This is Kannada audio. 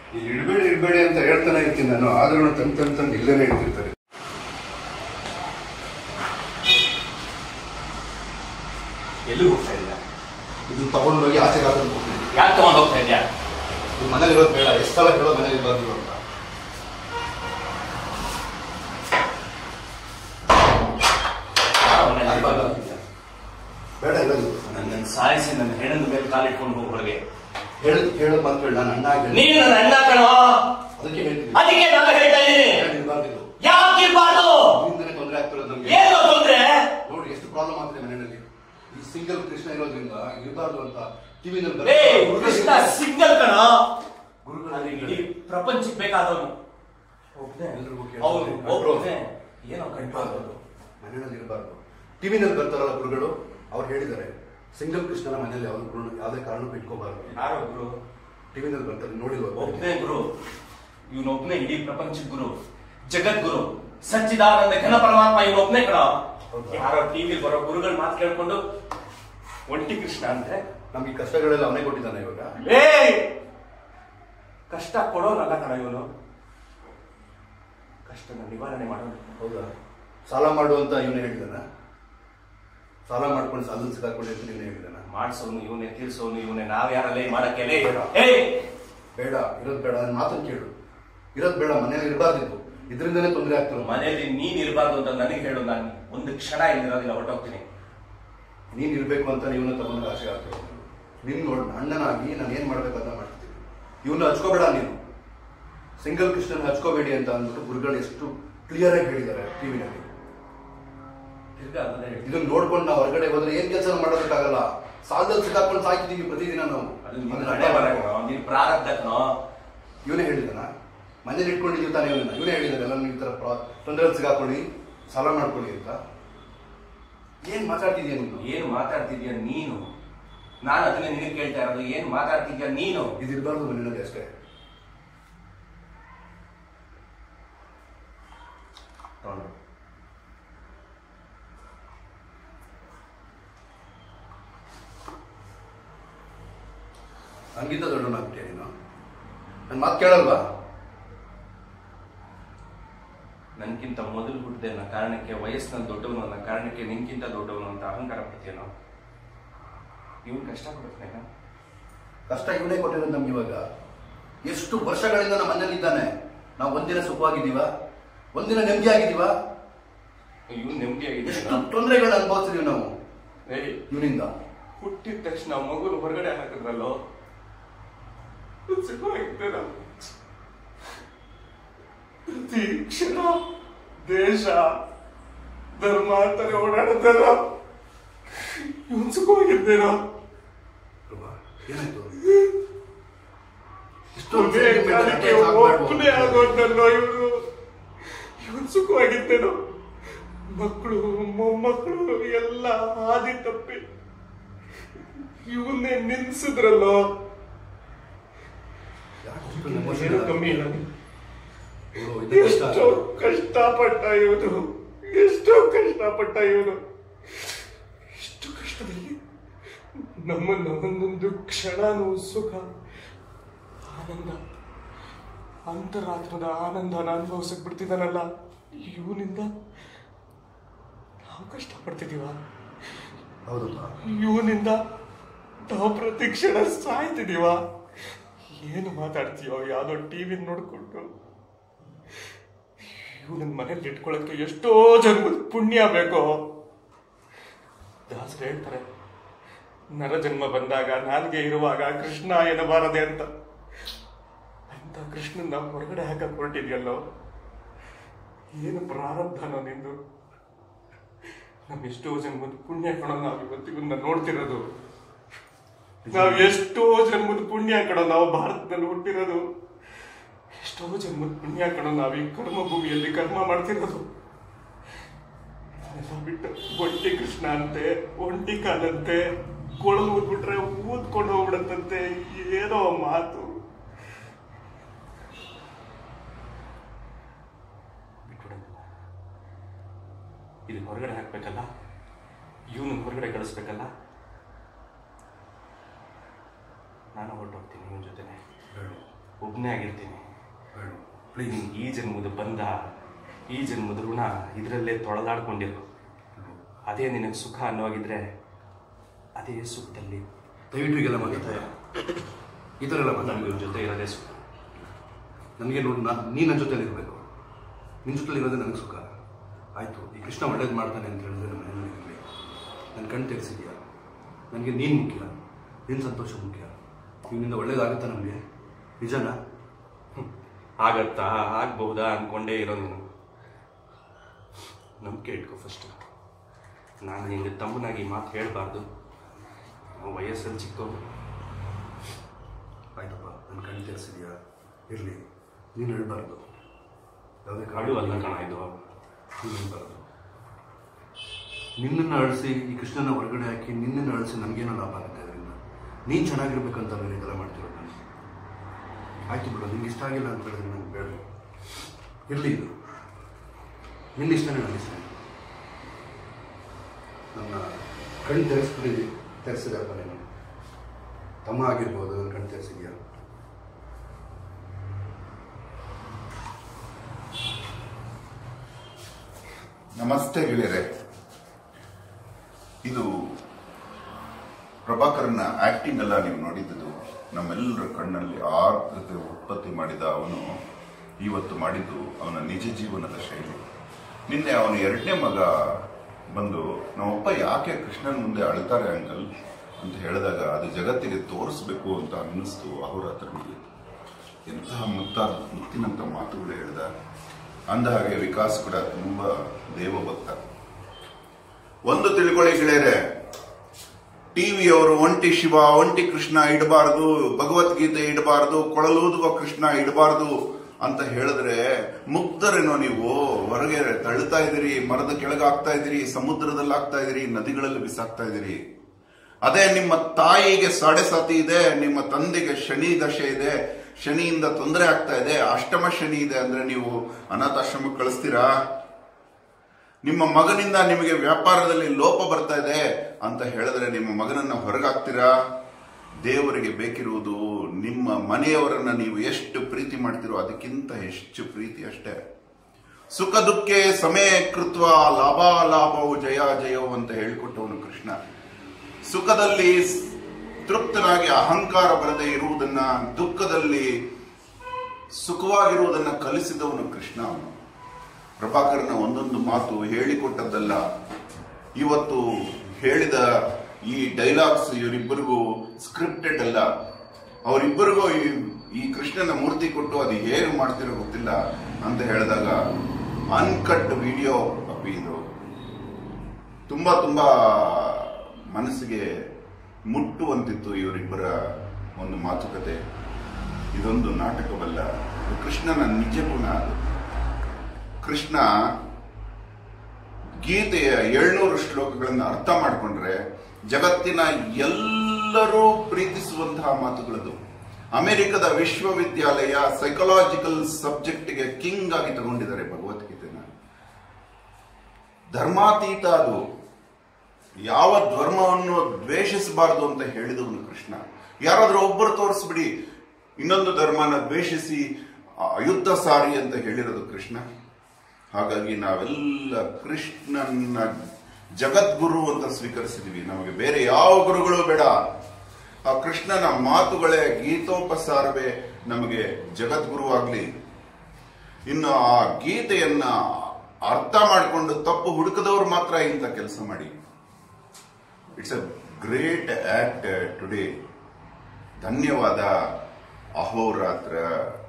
ಇಲ್ಲಿ ಇಡಬೇಡಿ ಇಡಬೇಡಿ ಅಂತ ಹೇಳ್ತಾನೆ ಇರ್ತೀನಿ ನಾನು ಆದ್ರೂ ತಂದು ತಂದು ತಂದು ಇಲ್ಲೇ ಇಡ್ತಿರ್ತಾರೆ ಎಲ್ಲಿ ಹೋಗ್ತಾ ಇದ್ಯಾ ಇದು ತಗೊಂಡು ಹೋಗಿ ಆಚೆಗೆ ಹಾಕೊಂಡು ಹೋಗ್ತೀನಿ ಯಾಕೆ ತಗೊಂಡು ಹೋಗ್ತಾ ಇದ್ಯಾ ಇದು ಮನೇಲಿ ಇರೋದು ಬೇಡ ಎಷ್ಟು ಸಲ ಹೇಳೋದು ಮನೇಲಿ ಇರಬಾರ್ದು ಅಂತ ಮನೆಯಲ್ಲಿ ಬೇಡ ಅಂತಿದ್ಯಾ? ಬೇಡ ಇರೋದು ನನ್ನನ್ನು ಸಾಯಿಸಿ ನನ್ನ ಹೆಣ್ಣದ ಮೇಲೆ ಕಾಲಿಟ್ಕೊಂಡು ಹೋಗು ಹೊರಗೆ ಹೇಳದ್ ಕೇಳೋದು ಮಾತ್ರ ಹೇಳಿ ನಾನು ಅಣ್ಣ ಆಗಿ ನೀನು ನನ್ನ ಅಣ್ಣ ಕಣೋ ಅದಕ್ಕೆ ಹೇಳ್ತೀನಿ ಅದಕ್ಕೆ ನಾನು ಹೇಳ್ತಾ ಇದ್ದೀನಿ ಇರಬಾರ್ದು ಯಾಕೆ ಇರ್ಬಾರ್ದು ನಿಮ್ಮಿಂದನೇ ತೊಂದರೆ ಆಗ್ತಿರೋದು ನಮ್ಗೆ ಏನು ತೊಂದ್ರೆ ನೋಡಿ ಎಷ್ಟು ಪ್ರಾಬ್ಲಮ್ ಆಗ್ತಿದೆ ಮನೆಯಲ್ಲಿ ಈ ಸಿಂಗಲ್ ಕೃಷ್ಣ ಇರೋದ್ರಿಂದ ಇರಬಾರ್ದು ಅಂತ ಏ ಟಿವಿನಲ್ಲಿ ಕೃಷ್ಣ ಸಿಂಗಲ್ ಕಣ ಗುರುಗಳು ನನಗೆ ಇಡೀ ಪ್ರಪಂಚಕ್ಕೆ ಬೇಕಾದವನು ಒಬ್ನೇ ಎಲ್ರಿಗೂ ಕೇಳ್ತಾರೆ. ಅವನು ಒಬ್ಬನೇ ಏನೋ ಕಂಟ್ರೋಲ್ ಮನೆಯಲ್ಲಿ ಇರಬಾರ್ದು ಟಿವಿನಲ್ಲಿ ಬರ್ತಾರಲ್ಲ ಗುರುಗಳು ಅವ್ರು ಹೇಳಿದ್ದಾರೆ ಸಿಂಗಲ್ ಕೃಷ್ಣನ ಮನೆಯಲ್ಲಿ ಯಾವ ಗುರು ಯಾವುದೇ ಕಾರಣಕ್ಕೂ ಇಟ್ಕೋಬಾರ್ದು ಯಾರೋ ಗುರು ಟಿವಿನಲ್ಲಿ ಬರ್ತಾರೆ ನೋಡಿಲ್ವ ಒಬ್ನೇ ಗುರು ಇವನೊಬ್ನೇ ಇಡೀ ಪ್ರಪಂಚದ ಗುರು ಜಗದ್ಗುರು ಸಚ್ಚಿದಾನಂದ ಘನ ಪರಮಾತ್ಮ ಇವನೊಬ್ನೇ ಕಣ ಹೌದಾ? ಯಾರೋ ಟಿವಿ ಬರೋ ಗುರುಗಳ ಮಾತು ಕೇಳ್ಕೊಂಡು ಒಂಟಿ ಕೃಷ್ಣ ಅಂದ್ರೆ ನಮ್ಗೆ ಈ ಕಷ್ಟಗಳೆಲ್ಲ ಅವನೇ ಕೊಟ್ಟಿದ್ದಾನೆ ಇವಾಗ ಏ ಕಷ್ಟ ಕೊಡೋನಲ್ಲ ಕಣ ಇವನು ಕಷ್ಟನ ನಿವಾರಣೆ ಮಾಡೋನು ಹೌದಾ ಸಾಲ ಮಾಡು ಅಂತ ಇವನೇ ಹೇಳಿದಾನ ಸಾಲ ಮಾಡ್ಕೊಂಡು ಸಾಲದಲ್ಲಿ ಸಿಕ್ಕಾಕೊಂಡು ಅಂತ ಇವನೇ ಹೇಳಿದಾನ ಮಾಡ್ಸೋನು ಇವನೇ ತೀರ್ಸೋನು ಇವನೇ ನಾವ್ ಯಾರಲ್ಲೇ ಮಾಡಕ್ಕೆ ಲೇ. ಬೇಡ. ಏ ಬೇಡ ಇರೋದು ಬೇಡ ನನ್ನ ಮಾತನ್ನು ಕೇಳು ಇರೋದು ಬೇಡ ಮನೇಲಿ ಇರಬಾರ್ದಿತ್ತು ಇದರಿಂದನೇ ತೊಂದರೆ ಆಗ್ತಿರೋ ಮನೆಯಲ್ಲಿ ನೀನ್ ಇರಬಾರ್ದು ಅಂತ ನನಗೆ ಹೇಳು ನಾನು ಒಂದು ಕ್ಷಣ ಇಲ್ಲಿರೋದಿಲ್ಲ ಹೊರಟೋಗ್ತೀನಿ ನೀನ್ ಇರ್ಬೇಕು ಅಂತ ನೀವನ್ನ ತಗೊಂಡು ಆಸೆ ಆಗ್ತಿರೋದು ನಿನ್ ನೋಡ್ ಅಣ್ಣನಾಗಿ ನಾನು ಏನ್ ಮಾಡ್ಬೇಕಂತ ಮಾಡ್ತೀನಿ ಇವನ್ನ ಹಚ್ಕೋಬೇಡ ನೀನು ಸಿಂಗಲ್ ಕೃಷ್ಣನ್ ಹಚ್ಕೋಬೇಡಿ ಅಂತ ಅಂದ್ಬಿಟ್ಟು ಗುರುಗಳು ಎಷ್ಟು ಕ್ಲಿಯರ್ ಆಗಿ ಹೇಳಿದ್ದಾರೆ ಟಿವಿನಲ್ಲಿ ತಿರ್ಗಾ ಅದನ್ನೇ ಹೇಳ್ತೀನಿ. ಇದನ್ನ ನೋಡ್ಕೊಂಡು ನಾವು ಹೊರಗಡೆ ಹೋದ್ರೆ ಏನ್ ಕೆಲಸ ಮಾಡೋದಕ್ಕಾಗಲ್ಲ ಸಾಲದಲ್ಲಿ ಸಿಕ್ಕಾಕೊಂಡು ಸಾಯ್ತಿದೀವಿ ಪ್ರತಿದಿನ ನಾವು ಅದು ನಿನ್ನ ಹಣೆ ಬರ ಕಣೋ, ನಿನ್ ಪ್ರಾರಬ್ಧ ಕಣೋ ಇವನೇ ಹೇಳಿದಾನ ಮನೇಲಿ ಇಟ್ಕೊಂಡಿದ್ದೀವಿ ತಾನೇ ಇವನ್ನ ಇವನೇ ಹೇಳಿದಾರೆ ಎಲ್ಲ ಈ ತರ ತೊಂದರೆ ಸಿಗಾಕೊಳ್ಳಿ ಸಾಲ ಮಾಡ್ಕೊಳ್ಳಿ ಅಂತ ಏನ್ ಮಾತಾಡ್ತಿದ್ಯಾ ನೀನು ಏನು ಮಾತಾಡ್ತಿದ್ಯಾ ನೀನು ನಾನು ಅದನ್ನೇ ನಿನಗೆ ಕೇಳ್ತಾ ಇರೋದು ಏನ್ ಮಾತಾಡ್ತಿದ್ಯಾ ನೀನು ಇದು ಇರಬಾರ್ದು ಮನೆಯಲ್ಲಿ ಅಷ್ಟೇ ತಗೊಂಡು ನನ್ಗಿಂತ ದೊಡ್ಡವನಾಗ್ತೀಯ ನೀನು ನನ್ನ ಮಾತು ಕೇಳಲ್ವಾ ನನ್ಗಿಂತ ಮೊದಲು ಹುಟ್ಟಿದೆ ಅನ್ನೋ ಕಾರಣಕ್ಕೆ ವಯಸ್ಸಿನಲ್ಲಿ ದೊಡ್ಡವನು ಅನ್ನೋ ಕಾರಣಕ್ಕೆ ನಿನ್ಗಿಂತ ದೊಡ್ಡವನು ಅಂತ ಅಹಂಕಾರ ಪಡ್ತೀಯನೋ ಇವನ್ ಕಷ್ಟ ಕೊಡ್ತಾನೆ ಕಷ್ಟ ಇವನೇ ಕೊಟ್ಟಿರೋದು ನಮ್ಗೆ ಇವಾಗ ಎಷ್ಟು ವರ್ಷಗಳಿಂದ ನಮ್ಮ ಮನೇಲಿ ಇದ್ದಾನೆ ನಾವು ಒಂದಿನ ಸುಖವಾಗಿದ್ದೀವ ಒಂದಿನ ನೆಮ್ಮದಿ ಆಗಿದ್ದೀವ ಇವನ್ ನೆಮ್ಮದಿಯಾಗಿದೆ ಎಷ್ಟು ತೊಂದರೆಗಳನ್ನ ಅನುಭವಿಸಿದೀವಿ ನಾವು ಇವನಿಂದ ಹುಟ್ಟಿದ ತಕ್ಷಣ ಮಗುನ ಹೊರಗಡೆ ಹಾಕಿದ್ರಲ್ಲೋ ಸುಖವಾಗಿದ್ದೇನ ಪ್ರತಿ ಕ್ಷಣ ದೇಶ ಧರ್ಮ ಅಂತಾರೆ ಓಡಾಡುತ್ತಾರ ಇವನ್ ಸುಖವಾಗಿದ್ದೇನೋ ಪ್ರಭಾ, ಏನಾಯ್ತು ಕೊನೆ ಕಾಲಕ್ಕೆ ಒಬ್ಬನೇ ಆಗೋದಲ್ಲೋ ಇವನು ಇವನ್ ಸುಖವಾಗಿದ್ದೇನೋ ಮಕ್ಕಳು ಮೊಮ್ಮಕ್ಕಳು ಎಲ್ಲ ಹಾದಿ ತಪ್ಪಿ ಇವನ್ನೇ ನಿಲ್ಸಿದ್ರಲ್ಲೋ ಏನು ಕಮ್ಮಿ ಇಲ್ಲ ಎಷ್ಟೋ ಕಷ್ಟಪಟ್ಟ ಇವನು ಎಷ್ಟೋ ಕಷ್ಟಪಟ್ಟ ಇವನು ಎಷ್ಟು ಕಷ್ಟದಲ್ಲಿ ನಮ್ಮನ್ನ ಒಂದೊಂದು ಕ್ಷಣನೂ ಸುಖ ಆನಂದ ಅಂತರಾತ್ಮದ ಆನಂದನ ಅನುಭವಿಸಕ್ ಬಿಡ್ತಿದ್ದಾನಲ್ಲ ಇವನಿಂದ ನಾವು ಕಷ್ಟಪಡ್ತಿದೀವ ಹೌದಪ್ಪ ಇವನಿಂದ ನಾವು ಪ್ರತಿ ಕ್ಷಣ ಸಾಯ್ತಿದೀವ ಏನು ಮಾತಾಡ್ತೀಯೋ ಯಾವ್ದೋ ಟಿವಿ ನೋಡ್ಕೊಂಡು ಇವನನ್ನ ಮನೇಲಿ ಇಟ್ಕೊಳಕ್ಕೆ ಎಷ್ಟೋ ಜನ್ಮದ ಪುಣ್ಯ ಬೇಕೋ ದಾಸರು ಹೇಳ್ತಾರೆ ನರ ಜನ್ಮ ಬಂದಾಗ ನಾಲ್ಗೆ ಇರುವಾಗ ಕೃಷ್ಣ ಎನ್ನಬಾರದೆ ಅಂತ ಅಂತ ಕೃಷ್ಣನ ಹೊರಗಡೆ ಹಾಕಕ್ ಹೊರಟಿದ್ಯಲ್ಲೋ ಏನು ಪ್ರಾರಬ್ಧನೋ ನಿಂದು ನಾವ್ ಎಷ್ಟೋ ಜನ್ಮದ ಪುಣ್ಯ ಕಣೋ ನಾವ್ ಇವತ್ತಿಗನ್ನ ನೋಡ್ತಿರೋದು ನಾವ್ ಎಷ್ಟೋ ಜನ್ಮದ ಪುಣ್ಯ ಕಣೋ ನಾವು ಭಾರತದಲ್ಲಿ ಹುಟ್ಟಿರೋದು ಎಷ್ಟೋ ಜನ್ಮದ ಪುಣ್ಯ ಕಣೋ ನಾವ್ ಈ ಕರ್ಮ ಭೂಮಿಯಲ್ಲಿ ಕರ್ಮ ಮಾಡ್ತಿರೋದು ಇದನ್ನೆಲ್ಲ ಬಿಟ್ಟು ಒಂಟಿ ಕೃಷ್ಣ ಅಂತೆ ಒಂಟಿ ಕಾಲಂತೆ ಕೊಳಲು ಊದ್ಬಿಟ್ರೆ ಊದ್ಕೊಂಡು ಹೋಗ್ಬಿಡತ್ತಂತೆ ಏನೋ ಮಾತು ಬಿಟ್ಬಿಡೋಣ ಇದು ಹೊರಗಡೆ ಹಾಕ್ಬೇಕಲ್ಲ ಇವನು ಹೊರಗಡೆ ಕಳಿಸ್ಬೇಕಲ್ಲ ನಾನು ಹೊರಟೋಗ್ತೀನಿ ಇವನ ಜೊತೆನೆ ಬೇಡ ಒಬ್ಬನೇ ಆಗಿರ್ತೀನಿ ಬೇಡ ಪ್ಲೀಸ್ ಈ ಜನ್ಮದ ಬಂದ ಈ ಜನ್ಮದ ಋಣ ಇದರಲ್ಲೇ ತೊಳೆದಾಡ್ಕೊಂಡಿರು ಅದೇ ನಿನಗೆ ಸುಖ ಅನ್ನೋಗಿದ್ರೆ ಅದೇ ಸುಖದಲ್ಲಿ ದಯವಿಟ್ಟು ಈಗೆಲ್ಲ ಮಾತಾಡ್ತಾರೆ ಈ ಥರ ಎಲ್ಲ ಮಾತಾಡ ನಮ್ಗೆ ಇವ್ರ ಜೊತೆ ಇರೋದೇ ಸುಖ ನನಗೆ ನೋಡು ನಾನು ನೀ ನನ್ನ ಜೊತೆಲಿ ಇರಬೇಕು ನಿನ್ನ ಜೊತೆಲಿ ಇರೋದೇ ನನಗೆ ಸುಖ ಆಯಿತು ಈ ಕೃಷ್ಣ ಒಳ್ಳೇದು ಮಾಡ್ತಾನೆ ಅಂತ ಹೇಳಿದ್ರೆ ನಮ್ಮ ಮನೆಯಲ್ಲಿ ಇರಲಿ ನನ್ನ ಕಣ್ ತೆರೆಸಿದ್ಯಾ ನನಗೆ ನೀನು ಮುಖ್ಯ ನಿನ್ನ ಸಂತೋಷ ಮುಖ್ಯ ಇವನಿಂದ ಒಳ್ಳೇದಾಗುತ್ತಾ ನಮಗೆ ನಿಜನಾ ಆಗತ್ತಾ ಆಗ್ಬಹುದಾ ಅನ್ಕೊಂಡೇ ಇರೋ ನೀನು ನಂಬಿಕೆ ಇಟ್ಕೋ ಫಸ್ಟ್ ನಾನು ನಿಂಗೆ ತಮ್ಮನಾಗಿ ಮಾತು ಹೇಳಬಾರ್ದು ವಯಸ್ಸಲ್ಲಿ ಚಿಕ್ಕವನು ಆಯ್ತಪ್ಪ ನನ್ನ ಕಣ್ ತೆರೆಸಿದ್ಯಾ ಇರಲಿ ನೀನು ಹೇಳ್ಬಾರ್ದು ಯಾವುದೇ ಕಾಡು ಅಲ್ಲ ಕಣ ಇದು ನೀನು ಹೇಳ್ಬಾರ್ದು ನಿನ್ನನ್ನು ಅಳಿಸಿ ಈ ಕೃಷ್ಣನ ಹೊರಗಡೆ ಹಾಕಿ ನಿನ್ನನ್ನು ಅಳಿಸಿ ನನಗೇನೋ ಲಾಭ ಆಗುತ್ತೆ ಅದರಿಂದ ನೀನು ಚೆನ್ನಾಗಿರ್ಬೇಕಂತ ಬೇರೆ ಇದೆಲ್ಲ ಮಾಡ್ತಿರೋದು ನಾನು ಆಯ್ತು ಬಿಡು ನಿಂಗೆ ಇಷ್ಟ ಆಗಿಲ್ಲ ಅಂತ ಹೇಳಿದ್ರೆ ನಂಗೆ ಬೇಡ ಇರಲಿ ಇದು ನಿನ್ನ ಇಷ್ಟನೇ ನನ್ನ ಇಷ್ಟ ನನ್ನ ಕಣ್ಣು ತೆರೆಸ್ಬಿಟ್ಟಿದ್ದಿ ತೆರೆಸಿದಪ್ಪ ನೀನು ತಮ್ಮ ಆಗಿರ್ಬೋದು ನನ್ನ ಕಣ್ಣು ತೆರೆಸಿದ್ಯಾ ನಮಸ್ತೆ ಗೆಳೆಯರೆ ಇದು ಪ್ರಭಾಕರನ ಆಕ್ಟಿಂಗ್ ಎಲ್ಲ ನೀವು ನೋಡಿದ್ದು ನಮ್ಮೆಲ್ಲರ ಕಣ್ಣಲ್ಲಿ ಆರ್ದ್ರತೆ ಉತ್ಪತ್ತಿ ಮಾಡಿದ ಅವನು ಇವತ್ತು ಮಾಡಿದ್ದು ಅವನ ನಿಜ ಜೀವನದ ಶೈಲಿ ನಿನ್ನೆ ಅವನ ಎರಡನೇ ಮಗ ಬಂದು ನಮ್ಮಪ್ಪ ಯಾಕೆ ಕೃಷ್ಣನ ಮುಂದೆ ಅಳ್ತಾರೆ ಅಂಕಲ್ ಅಂತ ಹೇಳಿದಾಗ ಅದು ಜಗತ್ತಿಗೆ ತೋರಿಸ್ಬೇಕು ಅಂತ ಅನ್ನಿಸ್ತು ಅವರ ಹತ್ರನಿಗೆ ಎಂತಹ ಮುತ್ತಾದ ಮುತ್ತಿನಂತ ಮಾತುಗಳು ಹೇಳ್ದ ಅಂದ ಹಾಗೆ ವಿಕಾಸ್ ಕೂಡ ತುಂಬಾ ದೇವಭಕ್ತ ಒಂದು ತಿಳ್ಕೊಳ್ಳಿ ಗೆಳೆಯರೆ ಟಿವಿಯವರು ಒಂಟಿ ಶಿವ ಒಂಟಿ ಕೃಷ್ಣ ಇಡಬಾರದು ಭಗವದ್ಗೀತೆ ಇಡಬಾರದು ಕೊಳಲೂದುವ ಕೃಷ್ಣ ಇಡಬಾರದು ಅಂತ ಹೇಳಿದ್ರೆ ಮುಗ್ಧರೇನೋ ನೀವು ಹೊರಗೆ ತಳ್ಳುತ್ತಾ ಇದ್ದೀರಿ ಮರದ ಕೆಳಗೆ ಆಗ್ತಾ ಇದ್ದೀರಿ ಸಮುದ್ರದಲ್ಲಿ ಆಗ್ತಾ ಇದ್ದೀರಿ ನದಿಗಳಲ್ಲಿ ಬಿಸಾಕ್ತಾ ಇದ್ದೀರಿ ಅದೇ ನಿಮ್ಮ ತಾಯಿಗೆ ಸಾಡೆ ಸಾತಿ ಇದೆ ನಿಮ್ಮ ತಂದೆಗೆ ಶನಿ ದಶೆ ಇದೆ ಶನಿಯಿಂದ ತೊಂದರೆ ಆಗ್ತಾ ಇದೆ ಅಷ್ಟಮ ಶನಿ ಇದೆ ಅಂದ್ರೆ ನೀವು ಅನಾಥಾಶ್ರಮಕ್ಕೆ ಕಳಿಸ್ತೀರಾ ನಿಮ್ಮ ಮಗನಿಂದ ನಿಮಗೆ ವ್ಯಾಪಾರದಲ್ಲಿ ಲೋಪ ಬರ್ತಾ ಇದೆ ಅಂತ ಹೇಳಿದ್ರೆ ನಿಮ್ಮ ಮಗನನ್ನ ಹೊರಗಾಕ್ತೀರಾ ದೇವರಿಗೆ ಬೇಕಿರುವುದು ನಿಮ್ಮ ಮನೆಯವರನ್ನ ನೀವು ಎಷ್ಟು ಪ್ರೀತಿ ಮಾಡ್ತೀರೋ ಅದಕ್ಕಿಂತ ಹೆಚ್ಚು ಪ್ರೀತಿ ಅಷ್ಟೇ ಸುಖ ದುಃಖೆ ಸಮಯ ಕೃತ್ವ ಲಾಭಾಲಾಭವು ಜಯ ಜಯವು ಅಂತ ಹೇಳಿಕೊಟ್ಟವನು ಕೃಷ್ಣ ಸುಖದಲ್ಲಿ ಸ್- ತೃಪ್ತನಾಗಿ ಅಹಂಕಾರ ಬರದೆ ಇರುವುದನ್ನ ದುಃಖದಲ್ಲಿ ಸುಖವಾಗಿರುವುದನ್ನ ಕಲಿಸಿದವನು ಕೃಷ್ಣ ಅವನು ಪ್ರಭಾಕರನ ಒಂದೊಂದು ಮಾತು ಹೇಳಿಕೊಟ್ಟದ್ದಲ್ಲ ಇವತ್ತು ಹೇಳಿದ ಈ ಡೈಲಾಗ್ಸ್ ಇವರಿಬ್ಬರಿಗೂ ಸ್ಕ್ರಿಪ್ಟೆಡ್ ಅಲ್ಲ ಅವರಿಬ್ಬರಿಗೂ ಈ- ಈ ಕೃಷ್ಣನ ಮೂರ್ತಿ ಕೊಟ್ಟು ಅದು ಹೇಗೆ ಮಾಡ್ತಿರೋ ಗೊತ್ತಿಲ್ಲ ಅಂತ ಹೇಳಿದಾಗ ಅನ್ಕಟ್ ವಿಡಿಯೋ ಅಪ್ಪಿ ಇದು ತುಂಬಾ ತುಂಬಾ ಮನಸ್ಸಿಗೆ ಮುಟ್ಟುವಂತಿತ್ತು ಇವರಿಬ್ಬರ ಒಂದು ಮಾತುಕತೆ ಇದೊಂದು ನಾಟಕವಲ್ಲ ಇದು ಕೃಷ್ಣನ ನಿಜ ಗುಣ ಅದು ಕೃಷ್ಣ ಗೀತೆಯ ಏಳ್ನೂರು ಶ್ಲೋಕಗಳನ್ನು ಅರ್ಥ ಮಾಡಿಕೊಂಡ್ರೆ ಜಗತ್ತಿನ ಎಲ್ಲರೂ ಪ್ರೀತಿಸುವಂತಹ ಮಾತುಗಳದು ಅಮೆರಿಕದ ವಿಶ್ವವಿದ್ಯಾಲಯ ಸೈಕಲಾಜಿಕಲ್ ಸಬ್ಜೆಕ್ಟ್ಗೆ ಕಿಂಗ್ ಆಗಿ ತಗೊಂಡಿದ್ದಾರೆ ಭಗವದ್ಗೀತೆನ ಧರ್ಮಾತೀತ ಅದು ಯಾವ ಧರ್ಮವನ್ನು ದ್ವೇಷಿಸಬಾರದು ಅಂತ ಹೇಳಿದವನು ಕೃಷ್ಣ ಯಾರಾದ್ರೂ ಒಬ್ಬರು ತೋರಿಸ್ಬಿಡಿ ಇನ್ನೊಂದು ಧರ್ಮನ ದ್ವೇಷಿಸಿ ಆ, ಅಯುದ್ಧ ಸಾರಿ ಅಂತ ಹೇಳಿರೋದು ಕೃಷ್ಣ ಹಾಗಾಗಿ ನಾವೆಲ್ಲ ಕೃಷ್ಣನ ಜಗದ್ಗುರು ಅಂತ ಸ್ವೀಕರಿಸಿದ್ವಿ ನಮಗೆ ಬೇರೆ ಯಾವ ಗುರುಗಳು ಬೇಡ ಆ ಕೃಷ್ಣನ ಮಾತುಗಳೇ ಗೀತೋಪಸಾರವೇ ನಮಗೆ ಜಗದ್ಗುರು ಆಗ್ಲಿ ಇನ್ನು ಆ ಗೀತೆಯನ್ನ ಅರ್ಥ ಮಾಡಿಕೊಂಡು ತಪ್ಪು ಹುಡುಕದವ್ರು ಮಾತ್ರ ಇಂಥ ಕೆಲಸ ಮಾಡಿ it's a great act today ಧನ್ಯವಾದ ಅಹೋರಾತ್ರ